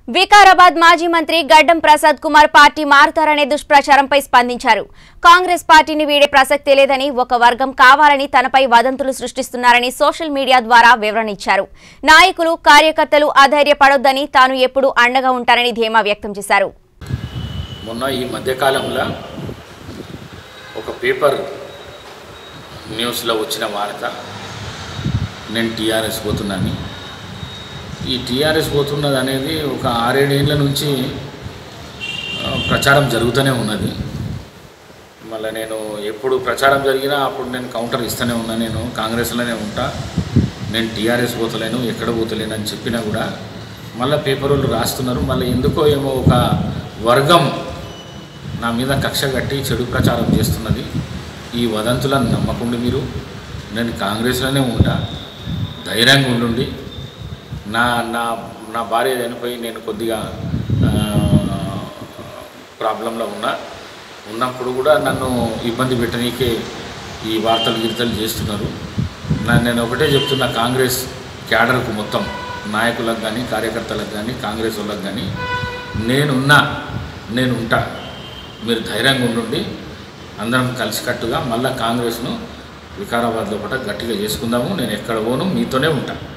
వికారాబాద్ మాజీ మంత్రి గడ్డం ప్రసాద్ కుమార్ పార్టీ మారుతారనే దుష్ప్రచారంపై స్పందించారు కాంగ్రెస్ పార్టీని వీడే ప్రసక్తే లేదని ఒక వర్గం కావాలని తనపై వదంతులు సృష్టిస్తున్నారని సోషల్ మీడియా ద్వారా వివరణ ఇచ్చారు నాయకులు కార్యకర్తలు అధైర్యపడొద్దని తాను ఎప్పుడూ అండగా ఉంటానని ధీమా వ్యక్తం చేశారు మొన్న ఈ మధ్యకాలంలో ఒక పేపర్ న్యూస్లో వచ్చిన వార్త నేను టీఆర్ఎస్ పోతున్నాను ఈ టీఆర్ఎస్ పోతున్నది అనేది ఒక ఆరేడేళ్ల నుంచి ఆ, ప్రచారం జరుగుతూనే ఉన్నది మళ్ళీ నేను ఎప్పుడు ప్రచారం జరిగినా అప్పుడు నేను కౌంటర్ ఇస్తూనే ఉన్నా నేను కాంగ్రెస్లోనే ఉంటా నేను టీఆర్ఎస్ పోతలేను ఎక్కడ పోతలేను అని చెప్పినా కూడా మళ్ళీ పేపర్ వాళ్ళు రాస్తున్నారు మళ్ళీ ఎందుకో ఏమో ఒక వర్గం నా మీద కక్ష కట్టి చెడు ప్రచారం చేస్తున్నది ఈ వదంతులను నమ్మకుండా మీరు నేను కాంగ్రెస్లోనే ఉంటా ధైర్యంగా ఉండుండి నా నా నా భార్య చనిపోయి నేను కొద్దిగా ఆ, ప్రాబ్లంలో ఉన్నా ఉన్నప్పుడు కూడా నన్ను ఇబ్బంది పెట్టనీకే ఈ వార్తలు గిరితలు చేస్తున్నారు నా- నేను ఒకటే చెప్తున్నా కాంగ్రెస్ క్యాడర్కు మొత్తం నాయకులకు కానీ కార్యకర్తలకు కానీ కాంగ్రెస్ వాళ్ళకి కానీ నేనున్నా నేను ఉంటా మీరు ధైర్యంగా ఉండండి అందరం కలిసికట్టుగా మళ్ళీ కాంగ్రెస్ను వికారాబాద్లో పూట గట్టిగా చేసుకుందాము నేను ఎక్కడ పోను మీతోనే ఉంటాను